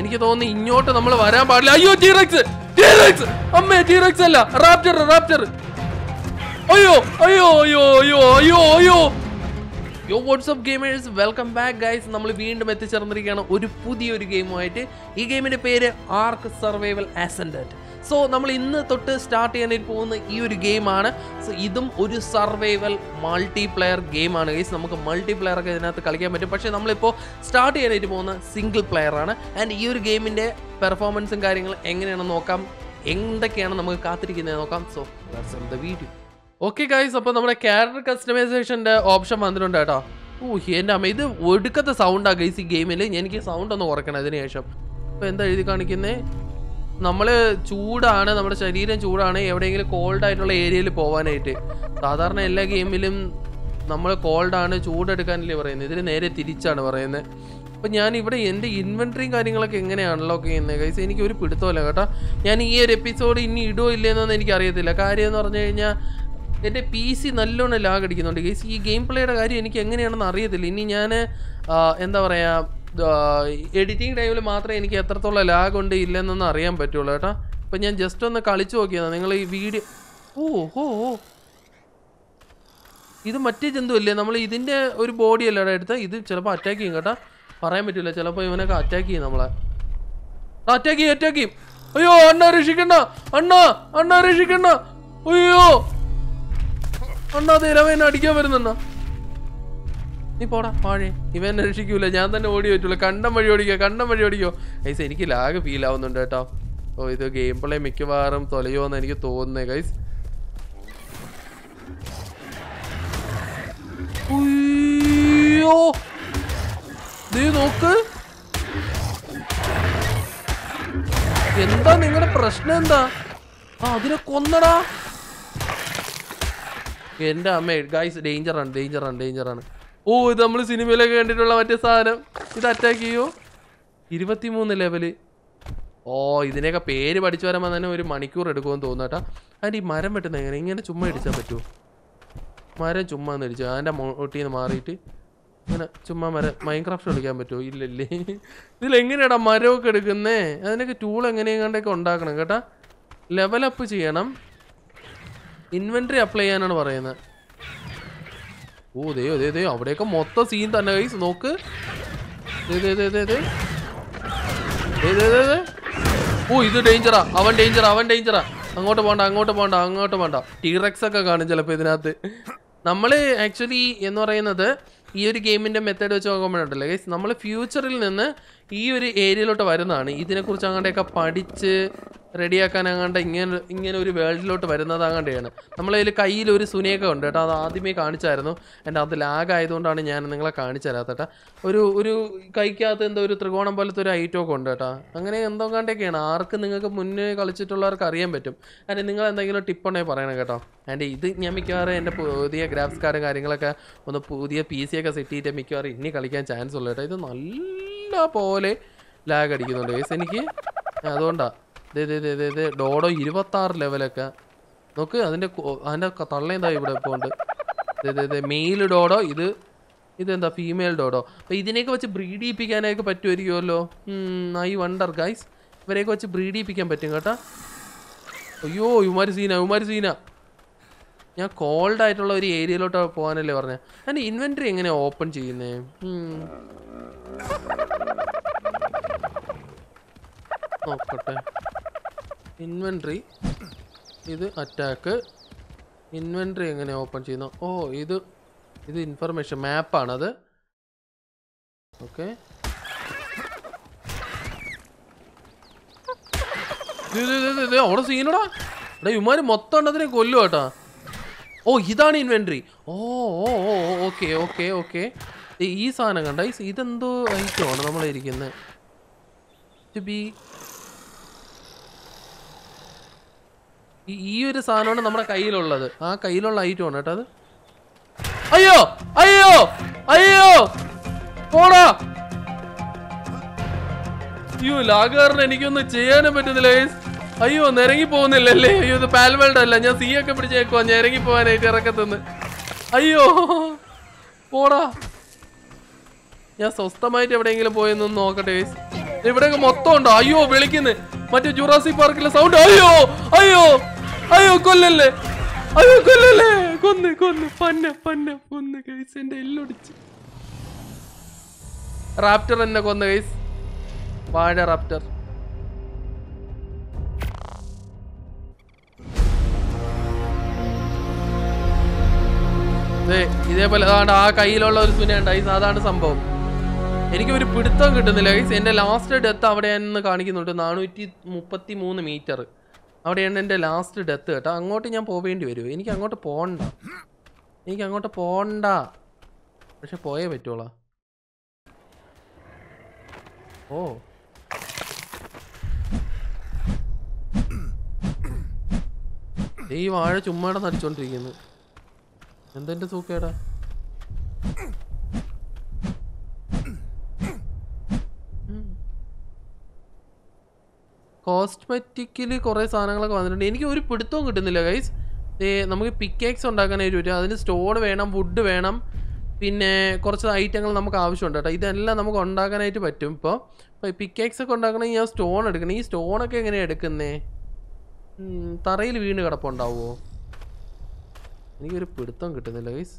എനിക്ക് തോന്നുന്നു ഇങ്ങോട്ട് നമ്മൾ വരാൻ പാടില്ല അയ്യോ ടീറക്സ് ടീറക്സ് അമ്മേ ടീറക്സ് അല്ല റാപ്റ്റർ റാപ്റ്റർ അയ്യോ അയ്യോ അയ്യോ അയ്യോ അയ്യോ അയ്യോ yo what's up gamers welcome back guys നമ്മൾ വീണ്ടും എത്തിച്ചേർന്നിരിക്കുകയാണ് ഒരു പുതിയൊരു ഗെയിമുമായിട്ട് ഈ ഗെയിമിന്റെ പേര് ആർക്ക് സർവൈവൽ ആസൻഡന്റ് സോ നമ്മൾ ഇന്ന് തൊട്ട് സ്റ്റാർട്ട് ചെയ്യാനായിട്ട് പോകുന്ന ഈ ഒരു ഗെയിമാണ് സോ ഇതും ഒരു സർവൈവൽ മൾട്ടി പ്ലെയർ ഗെയിമാണ് ഗൈസ് നമുക്ക് മൾട്ടി പ്ലെയർ ഒക്കെ ഇതിനകത്ത് കളിക്കാൻ പറ്റും പക്ഷേ നമ്മളിപ്പോൾ സ്റ്റാർട്ട് ചെയ്യാനായിട്ട് പോകുന്ന സിംഗിൾ പ്ലെയർ ആണ് ആൻഡ് ഈ ഒരു ഗെയിമിൻ്റെ പെർഫോമൻസും കാര്യങ്ങളും എങ്ങനെയാണെന്ന് നോക്കാം എന്തൊക്കെയാണ് നമുക്ക് കാത്തിരിക്കുന്നത് നോക്കാം so the video okay guys അപ്പോൾ നമ്മുടെ ക്യാരക്ടർ കസ്റ്റമൈസേഷൻ്റെ ഓപ്ഷൻ വന്നിട്ടുണ്ട് കേട്ടോ ഓ എൻ്റെ അമ്മ ഇത് ഒടുക്കത്തെ സൗണ്ടാണ് ഗൈസ് ഈ ഗെയിമിൽ എനിക്ക് സൗണ്ട് ഒന്ന് കുറയ്ക്കണം അതിന് ശേഷം അപ്പോൾ എന്താ എഴുതി കാണിക്കുന്നേ നമ്മൾ ചൂടാണ് നമ്മുടെ ശരീരം ചൂടാണ് എവിടെയെങ്കിലും കോൾഡ് ആയിട്ടുള്ള ഏരിയയിൽ പോകാനായിട്ട് സാധാരണ എല്ലാ ഗെയിമിലും നമ്മൾ കോൾഡാണ് ചൂടെടുക്കാനല്ലേ പറയുന്നത് ഇതിന് നേരെ തിരിച്ചാണ് പറയുന്നത് അപ്പം ഞാൻ ഇവിടെ എൻ്റെ ഇൻവെൻട്രിയും കാര്യങ്ങളൊക്കെ എങ്ങനെയാണല്ലോ ഒക്കെ ചെയ്യുന്നത് കൈസ് എനിക്ക് ഒരു പിടുത്തമല്ല കേട്ടോ ഞാൻ ഈ ഒരു എപ്പിസോഡ് ഇനി ഇടുമോ ഇല്ലയെന്നൊന്നും എനിക്ക് അറിയത്തില്ല കാര്യം എന്ന് പറഞ്ഞു കഴിഞ്ഞാൽ എൻ്റെ പി സി നല്ലോണം ലാഗ് അടിക്കുന്നുണ്ട് ഗൈസ് ഈ ഗെയിം പ്ലേയുടെ കാര്യം എനിക്ക് എങ്ങനെയാണെന്ന് അറിയത്തില്ല ഇനി ഞാൻ എന്താ പറയുക എഡിറ്റിംഗ് ടൈമിൽ മാത്രമേ എനിക്ക് എത്രത്തോളം ലാഗ് ഉണ്ട് ഇല്ലെന്നൊന്നും അറിയാൻ പറ്റുള്ളൂ കേട്ടോ അപ്പം ഞാൻ ജസ്റ്റ് ഒന്ന് കളിച്ചു നോക്കിയതാണ് നിങ്ങൾ ഈ വീഡിയോ ഓ ഓ ഓ ഇത് മറ്റേ ജന്തു അല്ലേ നമ്മൾ ഇതിൻ്റെ ഒരു ബോഡി അല്ലേടാ എടുത്ത് ഇത് ചിലപ്പോൾ അറ്റാക്ക് ചെയ്യും കേട്ടോ പറയാൻ പറ്റില്ല ചിലപ്പോൾ ഇവനൊക്കെ അറ്റാക്ക് ചെയ്യും നമ്മളെ അറ്റാക്ക് ചെയ്യും അറ്റാക്ക് ചെയ്യും അയ്യോ അണ്ണ രക്ഷിക്കണ്ട അണ്ണ അണ്ണ രക്ഷിക്കണ്ട അയ്യോ അണ്ണാ ഇരവൻ അടിക്കാൻ വരുന്നുണ്ടോ നീ പോടാ പാഴേ ഇവൻ രക്ഷിക്കൂല ഞാൻ തന്നെ ഓടി പറ്റൂല കണ്ടം വഴി ഓടിക്കോ കണ്ടം വഴി ഓടിക്കോ ഗൈസ് എനിക്ക് ലാഗ് ഫീൽ ആവുന്നുണ്ട് കേട്ടോ ഓ ഇത് ഗെയിം പ്ലേ മിക്കവാറും തൊലയോ എന്ന് എനിക്ക് തോന്നുന്നേ ഗൈസ് ഉയ്യോ നീ നോക്ക് എന്താ നിങ്ങളുടെ പ്രശ്നം എന്താ ആ അതിനെ കൊന്നടാ എന്റെ അമ്മ ഗൈസ് ഡേഞ്ചറാണ് ഡേഞ്ചറാണ് ഡേഞ്ചറാണ് ഓ ഇത് നമ്മൾ സിനിമയിലൊക്കെ കണ്ടിട്ടുള്ള മറ്റേ സാധനം ഇത് അറ്റാക്ക് ചെയ്യോ ഇരുപത്തിമൂന്ന് ലെവല് ഓ ഇതിനെയൊക്കെ പേര് പഠിച്ചു വരുമ്പോൾ തന്നെ ഒരു മണിക്കൂർ എടുക്കുമെന്ന് തോന്നുന്നു കേട്ടോ അതിൻ്റെ ഈ മരം വെട്ടുന്ന എങ്ങനെ ഇങ്ങനെ ചുമ്മാ ഇടിച്ചാൽ പറ്റുമോ മരം ചുമ്മാ ഒന്ന് ഇടിച്ചു അതിൻ്റെ മുട്ടിൽ നിന്ന് മാറിയിട്ട് ഇങ്ങനെ ചുമ്മാ മരം മൈൻക്രാഫ്റ്റ് കളിക്കാൻ പറ്റുമോ ഇല്ലല്ലേ ഇതിലെങ്ങനെയാടാ മരമൊക്കെ എടുക്കുന്നേ അതിനൊക്കെ ടൂൾ എങ്ങനെയെങ്ങാണ്ടൊക്കെ ഉണ്ടാക്കണം കേട്ടാ ലെവലപ്പ് ചെയ്യണം ഇൻവെന്ററി അപ്ലൈ ചെയ്യാനാണ് പറയുന്നത് ഓ ദേ ദേ ദേ അവിടെയൊക്കെ മൊത്തം സീൻ തന്നെ കൈസ് നോക്ക് ദേ ദേ ദേ ദേ ദേ ദേ ദേ ദേ ദേ. ഓ ഇത് ഡേഞ്ചറാ അവൻ ഡേഞ്ചറാ അവൻ ഡേഞ്ചറാ അങ്ങോട്ട് പോണ്ട അങ്ങോട്ട് പോണ്ട അങ്ങോട്ട് പോണ്ട ടീറക്സ് ഒക്കെ കാണും ചിലപ്പോൾ ഇതിനകത്ത് നമ്മൾ ആക്ച്വലി എന്ന് പറയുന്നത് ഈ ഒരു ഗെയിമിൻ്റെ മെത്തേഡ് വെച്ച് നോക്കുമ്പോഴുണ്ടല്ലോ ഗൈസ് നമ്മൾ ഫ്യൂച്ചറിൽ നിന്ന് ഈ ഒരു ഏരിയയിലോട്ട് വരുന്നതാണ് ഇതിനെക്കുറിച്ച് അങ്ങോട്ടൊക്കെ പഠിച്ച് റെഡിയാക്കാൻ അങ്ങാണ്ട് ഇങ്ങനെ ഇങ്ങനെ ഒരു വേൾഡിലോട്ട് വരുന്നത് അങ്ങാണ്ടാണ് നമ്മളതിൽ കയ്യിൽ ഒരു സുനയൊക്കെ ഉണ്ട് കേട്ടോ അത് ആദ്യമേ കാണിച്ചായിരുന്നു എൻ്റെ അത് ലാഗ് ആയതുകൊണ്ടാണ് ഞാൻ നിങ്ങളെ കാണിച്ചു തരാത്ത ഒരു ഒരു കൈക്കകത്ത് എന്തോ ഒരു ത്രികോണം പോലത്തെ ഒരു ഐറ്റം ഒക്കെ ഉണ്ട് കേട്ടോ അങ്ങനെ എന്തോ കണ്ടൊക്കെയാണ് ആർക്ക് നിങ്ങൾക്ക് മുന്നേ കളിച്ചിട്ടുള്ളവർക്ക് അറിയാൻ പറ്റും അതിന് നിങ്ങൾ എന്തെങ്കിലും ടിപ്പ് ഉണ്ടെങ്കിൽ പറയണം കേട്ടോ ആൻഡ് ഇത് ഞാൻ മിക്കവാറും എൻ്റെ പുതിയ ഗ്രാഫ്സ് കാർഡ് കാര്യങ്ങളൊക്കെ ഒന്ന് പുതിയ പി സി ഒക്കെ സെറ്റ് ചെയ്തിട്ട് മിക്കവാറും ഇനി കളിക്കാൻ ചാൻസ് ഉള്ളൂ കേട്ടോ ഇത് നല്ല പോലെ ലാഗ് അടിക്കുന്നുണ്ട് കേസ് എനിക്ക് അതുകൊണ്ടാണ് ദേ ദേ ദേ ദേ ദേ ഡോഡോ ഇരുപത്താറ് ലെവലൊക്കെ നോക്ക് അതിൻ്റെ കൊ- അതിൻ്റെ ക- തള്ളയെന്താ ഇവിടെ ഇപ്പോൾ ഉണ്ട് ദേ ദേ ദേ മെയിൽ ഡോഡോ ഇത് ഇതെന്താ ഫീമെയിൽ ഡോഡോ അപ്പോൾ ഇതിനെയൊക്കെ വെച്ച് ബ്രീഡ് ചെയ്യിപ്പിക്കാനൊക്കെ പറ്റുമായിരിക്കുമല്ലോ ഐ വണ്ടർ ഗൈസ് ഇവരെയൊക്കെ വെച്ച് ബ്രീഡ് ചെയ്യിപ്പിക്കാൻ പറ്റും കേട്ടോ അയ്യോ ഇവന്മാർ സീന ഇവന്മാർ സീന ഞാൻ കോൾഡ് ആയിട്ടുള്ള ഒരു ഏരിയയിലോട്ട് പോകാനല്ലേ പറഞ്ഞത് അതിൻ്റെ ഇൻവെൻറ്ററി എങ്ങനെയാണ് ഓപ്പൺ ചെയ്യുന്നേ ഉം. നോക്കട്ടെ ഇൻവെൻട്രി ഇത് അറ്റാക്ക് ഇൻവെൻട്രി എങ്ങനെ ഓപ്പൺ ചെയ്യുന്നു ഓ ഇത് ഇത് ഇൻഫർമേഷൻ മാപ്പാണത് ഓക്കെ അവിടെ സീനടാ എടാ ഇവന്മാര് മൊത്തം ഉണ്ടതിനെ കൊല്ലും കേട്ടാ ഓ ഇതാണ് ഇൻവെൻട്രി ഓ ഓ ഓ ഓക്കെ ഓക്കെ ഓക്കെ ഈ സാധനം കണ്ട ഈ- ഇതെന്തോ ഐറ്റമാണ് നമ്മളിരിക്കുന്നത് ടു ബി ഈ ഈ ഒരു സാധനമാണ് നമ്മുടെ കയ്യിലുള്ളത് ആ കയ്യിലുള്ള ഐറ്റം ആണ് കേട്ടോ അത് അയ്യോ അയ്യോ അയ്യോ പോടാ അയ്യോ ലാഗാറിന് എനിക്കൊന്നും ചെയ്യാനും പറ്റുന്നില്ല guys. അയ്യോ നിരങ്ങി പോകുന്നില്ലല്ലേ അയ്യോ ഇത് പാൽവേൾഡ് അല്ല ഞാൻ സീ ഒക്കെ പിടിച്ചേക്കുവാ ഞാൻ ഇറങ്ങി പോകാനായിട്ട് ഇറക്കത്തുനിന്ന് അയ്യോ പോടാ ഞാൻ സ്വസ്ഥമായിട്ട് എവിടെയെങ്കിലും പോയെന്ന് നോക്കട്ടെ guys. ഇവിടെയൊക്കെ മൊത്തം ഉണ്ടോ അയ്യോ വിളിക്കുന്നു മറ്റേ ജുറാസി പാർക്കിലെ സൗണ്ട് അയ്യോ അയ്യോ അയ്യോ കൊല്ലല്ലേ അയ്യോ കൊല്ലല്ലേ കൊന്ന് കൊന്ന് പന്ന പന്ന കൊന്ന് കേസ് എന്റെ എല്ലൊടിച്ച് റാപ്റ്റർ എന്നെ കൊന്ന കേസ് വാഴ റാപ്റ്റർ ദേ, ഇതേപോലെ അതാണ്ട് ആ കയ്യിലുള്ള ഒരു സുനയുണ്ട് ഈ സാധാരണ സംഭവം എനിക്ക് ഒരു പിടുത്തം കിട്ടുന്നില്ല ഗൈസ് എൻ്റെ ലാസ്റ്റ് ഡെത്ത് അവിടെയാണെന്ന് കാണിക്കുന്നുണ്ട് നാനൂറ്റി മുപ്പത്തി മൂന്ന് മീറ്റർ അവിടെയാണ് എൻ്റെ ലാസ്റ്റ് ഡെത്ത് കേട്ടോ അങ്ങോട്ട് ഞാൻ പോവേണ്ടി വരും എനിക്ക് അങ്ങോട്ട് പോകണ്ട എനിക്ക് അങ്ങോട്ട് പോകണ്ട പക്ഷെ പോയേ പറ്റുള്ളൂ ഓ ദേ ഈ വാഴ ചുമ്മാടെ നടിച്ചോണ്ടിരിക്കുന്നു എന്തെന്റെ സൂക്കേടാ കോസ്മെറ്റിക്കിൽ കുറേ സാധനങ്ങളൊക്കെ വന്നിട്ടുണ്ട് എനിക്ക് ഒരു പിടുത്തവും കിട്ടുന്നില്ല ഗൈസ് നമുക്ക് പിക്കേക്സ് ഉണ്ടാക്കാനായിട്ട് പറ്റും അതിന് സ്റ്റോൺ വേണം വുഡ് വേണം പിന്നെ കുറച്ച് ഐറ്റങ്ങൾ നമുക്ക് ആവശ്യമുണ്ട് കേട്ടോ ഇതെല്ലാം നമുക്ക് ഉണ്ടാക്കാനായിട്ട് പറ്റും ഇപ്പോൾ ഇപ്പോൾ പിക്കേക്സ് ഒക്കെ ഉണ്ടാക്കണമെങ്കിൽ ഞാൻ സ്റ്റോൺ എടുക്കണം ഈ സ്റ്റോണൊക്കെ എങ്ങനെയാണ് എടുക്കുന്നേ തറയിൽ വീണ് കിടപ്പുണ്ടാവുമോ എനിക്കൊരു പിടുത്തം കിട്ടുന്നില്ല ഗൈസ്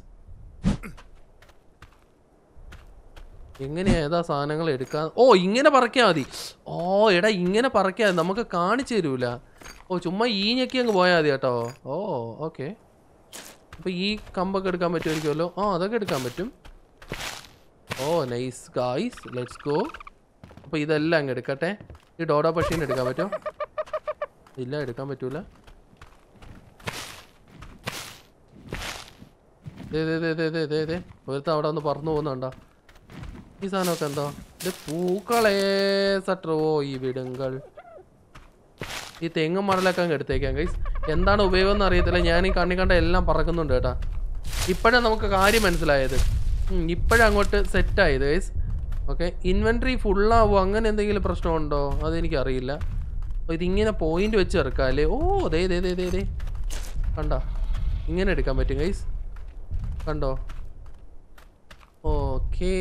എങ്ങനെയാ ഏതാ സാധനങ്ങൾ എടുക്കാൻ ഓ ഇങ്ങനെ പറക്കിയാൽ മതി ഓ എടാ ഇങ്ങനെ പറക്കിയാൽ മതി നമുക്ക് കാണിച്ചു തരൂല ഓ ചുമ്മാ ഈ ഞെക്കി അങ്ങ് പോയാൽ മതി കേട്ടോ ഓ ഓക്കെ അപ്പോൾ ഈ കമ്പൊക്കെ എടുക്കാൻ പറ്റുമായിരിക്കുമല്ലോ ആ അതൊക്കെ എടുക്കാൻ പറ്റും ഓ നൈസ് ഗായ്സ് ലെറ്റ്സ് ഗോ അപ്പോൾ ഇതെല്ലാം അങ്ങ് എടുക്കട്ടെ ഈ ഡോഡോ പഷീന് എടുക്കാൻ പറ്റുമോ ഇല്ല എടുക്കാൻ പറ്റൂല ദേ ദേ ദേ ദേ ദേ ദേ ദേ ഒരുത്ത അവിടെ ഒന്ന് പറന്നു പോകുന്നുണ്ടോ ഈ സാധനമൊക്കെ എന്താ ഇത് പൂക്കളേ സട്ടോ ഈ വിടുങ്കൾ ഈ തെങ്ങും മണലൊക്കെ അങ്ങ് എടുത്തേക്കാം ഗൈസ് എന്താണ് ഉപയോഗം എന്ന് അറിയത്തില്ല ഞാൻ ഈ കണ്ണി കണ്ട എല്ലാം പറക്കുന്നുണ്ട് കേട്ടാ ഇപ്പോഴാണ് നമുക്ക് കാര്യം മനസ്സിലായത് ഇപ്പോഴാണ് അങ്ങോട്ട് സെറ്റായത് ഗൈസ് ഓക്കെ ഇൻവെൻട്രി ഫുള്ളാവോ അങ്ങനെ എന്തെങ്കിലും പ്രശ്നമുണ്ടോ അതെനിക്ക് അറിയില്ല അപ്പോൾ ഇതിങ്ങനെ പോയിന്റ് വെച്ച് ഇറക്കാം അല്ലേ ഓ ദേ ദേ ദേ ദേ ദേ കണ്ടോ ഇങ്ങനെ എടുക്കാൻ പറ്റും ഗൈസ് കണ്ടോ ഓക്കേ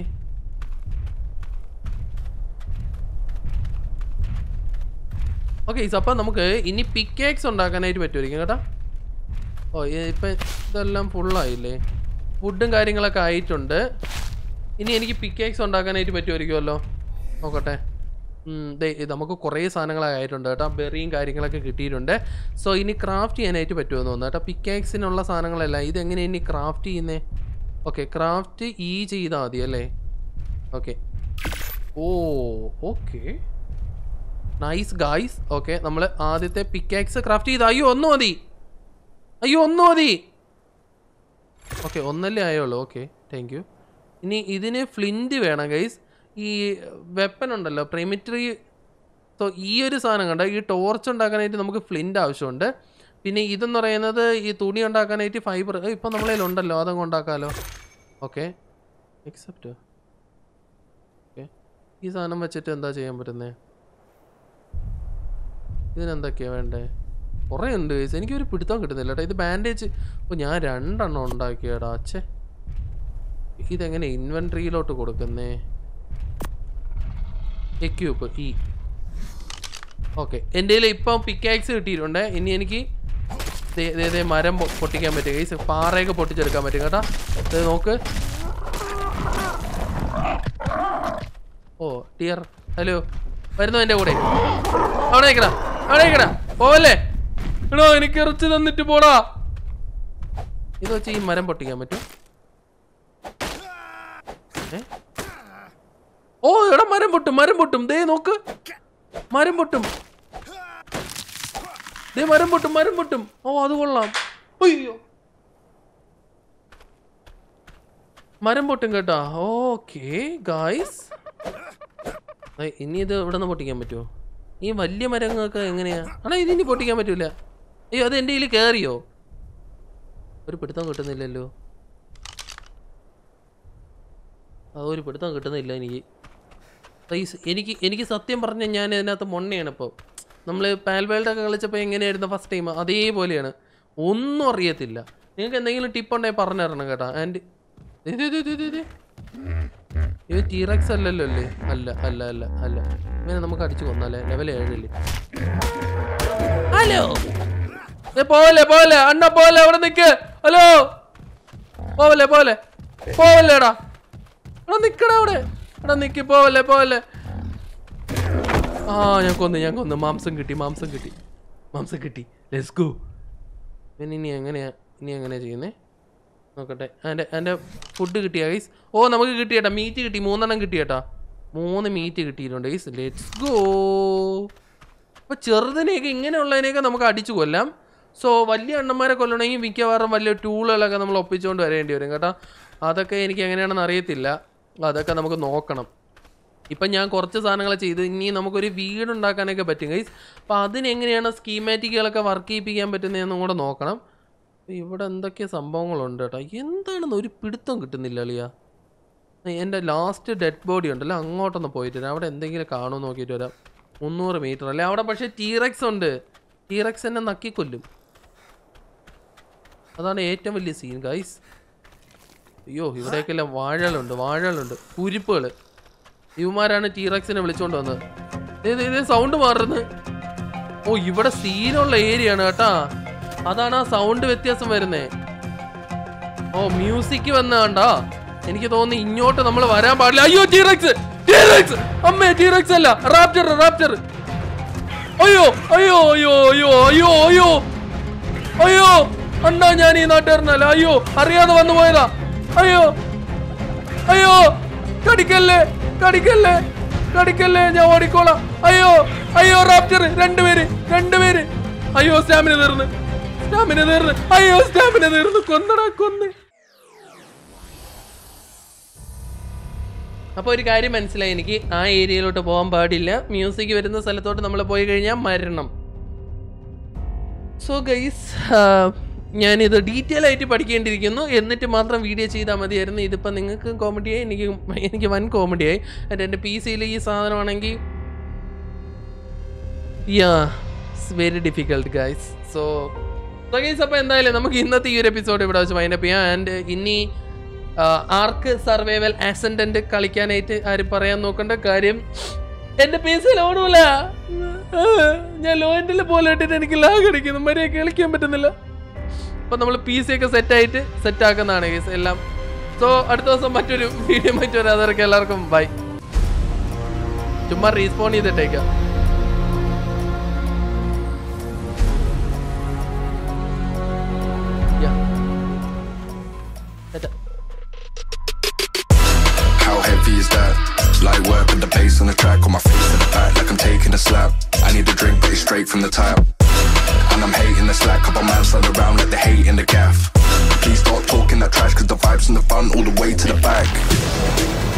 ഓക്കെ അപ്പം നമുക്ക് ഇനി പിക്കേക്സ് ഉണ്ടാക്കാനായിട്ട് പറ്റുമായിരിക്കും കേട്ടോ ഓ ഇപ്പം ഇതെല്ലാം ഫുള്ളായില്ലേ ഫുഡും കാര്യങ്ങളൊക്കെ ആയിട്ടുണ്ട് ഇനി എനിക്ക് പിക്കേക്സ് ഉണ്ടാക്കാനായിട്ട് പറ്റുമായിരിക്കുമല്ലോ നോക്കട്ടെ ഉം, ദേ, ഇത് നമുക്ക് കുറേ സാധനങ്ങളൊക്കെ ആയിട്ടുണ്ട് കേട്ടോ ബെറിയും കാര്യങ്ങളൊക്കെ കിട്ടിയിട്ടുണ്ട് സോ ഇനി ക്രാഫ്റ്റ് ചെയ്യാനായിട്ട് പറ്റുമെന്ന് തോന്നുന്നു കേട്ടോ പിക്കാക്സിനുള്ള സാധനങ്ങളെല്ലാം ഇതെങ്ങനെ ഇനി ക്രാഫ്റ്റ് ചെയ്യുന്നേ ഓക്കെ ക്രാഫ്റ്റ് ഈ ചെയ്താൽ മതി അല്ലേ ഓക്കെ ഓ ഓക്കെ നൈസ് ഗായ്സ് ഓക്കെ നമ്മൾ ആദ്യത്തെ പിക്കാക്സ് ക്രാഫ്റ്റ് ചെയ്ത അയ്യോ ഒന്ന് മതി അയ്യോ ഒന്ന് മതി ഓക്കെ ഒന്നല്ലേ ആയുള്ളൂ ഓക്കെ താങ്ക് യു ഇനി ഇതിന് ഫ്ലിൻറ്റ് വേണം ഗൈസ് ഈ വെപ്പൺ ഉണ്ടല്ലോ പ്രിമിറ്ററി സോ ഈ ഒരു സാധനം കണ്ട ഈ ടോർച്ച് ഉണ്ടാക്കാനായിട്ട് നമുക്ക് ഫ്ലിൻറ്റ് ആവശ്യമുണ്ട് പിന്നെ ഇതെന്ന് പറയുന്നത് ഈ തുണി ഉണ്ടാക്കാനായിട്ട് ഫൈബർ ഇപ്പം നമ്മളതിൽ ഉണ്ടല്ലോ അതങ്ങ് ഉണ്ടാക്കാമല്ലോ ഓക്കെ എക്സെപ്റ്റ് ഓക്കെ ഈ സാധനം വെച്ചിട്ട് എന്താ ചെയ്യാൻ പറ്റുന്നത് ഇതിനെന്തൊക്കെയാണ് വേണ്ടേ കുറേ ഉണ്ട് guys. എനിക്കൊരു പിടുത്തം കിട്ടുന്നില്ല കേട്ടോ ഇത് ബാൻഡേജ് അപ്പോൾ ഞാൻ രണ്ടെണ്ണം ഉണ്ടാക്കിയടാ അച്ഛേ ഇതെങ്ങനെ ഇൻവെൻട്രിയിലോട്ട് കൊടുക്കുന്നേ എക്യൂപ്പ് ഈ ഓക്കെ എൻ്റെ കയ്യിൽ ഇപ്പം പിക്കാക്സ് കിട്ടിയിട്ടുണ്ട് ഇനി എനിക്ക് ദേ ദേ ദേ മരം പൊ- പൊട്ടിക്കാൻ പറ്റും ഗൈസ് പാറയൊക്കെ പൊട്ടിച്ചെടുക്കാൻ പറ്റും കേട്ടോ ഇത് നോക്ക് ഓ ടിയർ ഹലോ വരുന്നു എൻ്റെ കൂടെ അവിടെ നിൽക്കടാ അവിടെ നിൽക്കടാ പോവല്ലേ എടോ എനിക്ക് ഇറച്ചി തന്നിട്ട് പോടാ ഇത് വെച്ച് ഈ മരം പൊട്ടിക്കാൻ പറ്റും ഏ? ഓ എടാ മരം പൊട്ടും മരം പൊട്ടും ദേ നോക്ക് മരം പൊട്ടും ദേ മരം പൊട്ടും മരം പൊട്ടും ഓ അത് കൊള്ളാം അയ്യോ മരം പൊട്ടും കേട്ടാ ഓക്കെ ഗായ്സ് ഇനി ഇത് ഇവിടെ നിന്ന് പൊട്ടിക്കാൻ പറ്റുമോ ഈ വലിയ മരങ്ങൾക്ക് എങ്ങനെയാ ആണോ ഇതിനി പൊട്ടിക്കാൻ പറ്റൂല അയ്യോ അത് എൻ്റെ കയ്യിൽ കയറിയോ ഒരു പിടുത്തം കിട്ടുന്നില്ലല്ലോ ആ ഒരു പിടുത്തം കിട്ടുന്നില്ല എനിക്ക് റൈസ് എനിക്ക് എനിക്ക് സത്യം പറഞ്ഞാൽ ഞാൻ ഇതിനകത്ത് മൊണ്ണയാണ് ഇപ്പോൾ നമ്മൾ പാൽവേൾഡൊക്കെ കളിച്ചപ്പോൾ എങ്ങനെയായിരുന്നു ഫസ്റ്റ് ടൈം അതേപോലെയാണ് ഒന്നും അറിയത്തില്ല നിങ്ങൾക്ക് എന്തെങ്കിലും ടിപ്പ് ഉണ്ടെങ്കിൽ പറഞ്ഞു തരണം കേട്ടോ ആൻഡ് ഇത് ടീറക്സ് അല്ലല്ലോ അല്ലേ അല്ല അല്ല അല്ല അല്ല ഇവനെ നമുക്ക് അടിച്ചു കൊന്നല്ലേ ലെവൽ ഏഴില്ലേ ഹലോ ഏ പോവല്ലേ പോവല്ലേ അണ്ണ പോവല്ലേ അവിടെ നിക്ക് ഹലോ പോവല്ലേ പോവല്ലേ പോവല്ലേ എടാ എടാ നിക്കടാ അവിടെ എടാ നിക്ക് പോവല്ലേ പോവല്ലേ ആ ഞാൻ കൊന്നു ഞാൻ കൊന്നു മാംസം കിട്ടി മാംസം കിട്ടി മാംസം കിട്ടി ലെറ്റ്സ് ഗോ പിന്നെ ഇനി എങ്ങനെയാ ഇനി എങ്ങനെയാ ചെയ്യുന്നേ നോക്കട്ടെ എൻ്റെ എൻ്റെ ഫുഡ് കിട്ടിയ ഗൈസ് ഓ നമുക്ക് കിട്ടിയേട്ടാ മീറ്റ് കിട്ടി മൂന്നെണ്ണം കിട്ടിയേട്ടാ മൂന്ന് മീറ്റ് കിട്ടിയിട്ടുണ്ട് ഗൈസ് ലെറ്റ്സ് ഗോ അപ്പോൾ ചെറുതിനെയൊക്കെ ഇങ്ങനെയുള്ളതിനെയൊക്കെ നമുക്ക് അടിച്ചു കൊല്ലാം സോ വലിയ അണ്ണന്മാരെ കൊല്ലണമെങ്കിൽ മിക്കവാറും വലിയ ടൂളുകളൊക്കെ നമ്മൾ ഒപ്പിച്ചുകൊണ്ട് വരേണ്ടി വരും കേട്ടോ അതൊക്കെ എനിക്ക് എങ്ങനെയാണെന്ന് അറിയത്തില്ല അതൊക്കെ നമുക്ക് നോക്കണം ഇപ്പം ഞാൻ കുറച്ച് സാധനങ്ങൾ ചെയ്ത് ഇനി നമുക്കൊരു വീട് ഉണ്ടാക്കാനൊക്കെ പറ്റും ഗൈസ് അപ്പോൾ അതിനെങ്ങനെയാണ് സ്കീമാറ്റിക്കുകളൊക്കെ വർക്ക് ചെയ്യിപ്പിക്കാൻ പറ്റുന്നതെന്നും കൂടെ നോക്കണം അപ്പൊ ഇവിടെ എന്തൊക്കെ സംഭവങ്ങളുണ്ട് കേട്ടോ എന്താണെന്ന് ഒരു പിടുത്തം കിട്ടുന്നില്ല അളിയ എൻ്റെ ലാസ്റ്റ് ഡെഡ് ബോഡി ഉണ്ടല്ലോ അങ്ങോട്ടൊന്ന് പോയിട്ട് വരാം അവിടെ എന്തെങ്കിലും കാണുമോ നോക്കിയിട്ട് വരാം മുന്നൂറ് മീറ്റർ അല്ലേ അവിടെ പക്ഷേ ടീറക്സ് ഉണ്ട് ടീറക്സ് എന്നെ നക്കിക്കൊല്ലും അതാണ് ഏറ്റവും വലിയ സീൻ ഗൈസ് അയ്യോ ഇവിടെയൊക്കെല്ലാം വാഴകളുണ്ട് വാഴകളുണ്ട് കുരിപ്പുകൾ ഇവന്മാരാണ് ടീറക്സിനെ വിളിച്ചോണ്ട് വന്നത് ഇത് ഇത് സൗണ്ട് മാറുന്നത് ഓ ഇവിടെ സീനുള്ള ഏരിയ ആണ് കേട്ടാ അതാണ് ആ സൗണ്ട് വ്യത്യാസം വരുന്നേ ഓ മ്യൂസിക് വന്ന കണ്ടാ എനിക്ക് തോന്നുന്നു ഇങ്ങോട്ട് നമ്മൾ വരാൻ പാടില്ല അയ്യോ ടീറക്സ് ടീറക്സ് അമ്മേ ടീറക്സ് അല്ല റാപ്റ്റർ റാപ്റ്റർ അയ്യോ അയ്യോ അയ്യോ അയ്യോ അയ്യോ അയ്യോ അയ്യോ അണ്ണാ ഞാൻ ഈ നാട്ടുകാരനല്ല അയ്യോ അറിയാതെ വന്നു പോയതാ അയ്യോ അയ്യോ കടിക്കല്ലേ കടിക്കല്ലേ കടിക്കല്ലേ ഞാൻ ഓടിക്കോളാം അയ്യോ അയ്യോ റാപ്റ്റർ രണ്ടുപേര് രണ്ടുപേര് അയ്യോ സ്റ്റാമിന തീർന്ന് സ്റ്റാമിന തീർന്ന് അയ്യോ സ്റ്റാമിന തീർന്ന് കൊന്നടാ കൊന്ന് അപ്പോൾ ഒരു കാര്യം മനസ്സിലായി എനിക്ക് ആ ഏരിയയിലോട്ട് പോകാൻ പാടില്ല മ്യൂസിക് വരുന്ന സ്ഥലത്തോട്ട് നമ്മൾ പോയി കഴിഞ്ഞാൽ മരണം സോ ഗൈസ് ഞാനിത് ഡീറ്റെയിൽ ആയിട്ട് പഠിക്കേണ്ടിയിരിക്കുന്നു എന്നിട്ട് മാത്രം വീഡിയോ ചെയ്താൽ മതിയായിരുന്നു ഇതിപ്പോൾ നിങ്ങൾക്ക് കോമഡിയായി എനിക്ക് എനിക്ക് വൻ കോമഡിയായി എന്നിട്ട് എൻ്റെ പി സിയിൽ ഈ സാധനമാണെങ്കിൽ yeah it's very difficult guys so so guys അപ്പോൾ എന്തായാലും നമുക്ക് ഇന്നത്തെ ഈ ഒരു എപ്പിസോഡ് ഇവിടെ വെച്ച് വൈൻഡപ്പ് ചെയ്യാം ആൻഡ് ഇനി ആർക്ക് സർവൈവൽ ആസെൻഡന്റ് കളിക്കാനായിട്ട് ആരും പറയാൻ നോക്കേണ്ട കാര്യം എന്റെ പി സിയിൽ ഓടൂല ഞാൻ ലോ എൻഡിൽ പോലെ ഇട്ടിട്ട് എനിക്ക് ലാഗ് അടിക്കുന്നു മര്യാദ കളിക്കാൻ പറ്റുന്നില്ല അപ്പൊ നമ്മൾ പി സി ഒക്കെ സെറ്റ് ആയിട്ട് സെറ്റ് ആക്കുന്നതാണ് ഗൈസ് എല്ലാം സോ അടുത്ത ദിവസം മറ്റൊരു വീഡിയോ മറ്റു വരാതെ എല്ലാവർക്കും ബൈ ചുമ്മാ റീസ്പോൺ ചെയ്തിട്ടേക്കാം Yeah. Set up. How heavy is that? Light work with the bass on the track, on my face to the back, like I'm taking a slap. I need a drink, but it's straight from the tap. And I'm hating the slack, couple man slide around like the hate in the gaff. Please stop talking that trash, cause the vibes in the front all the way to the back.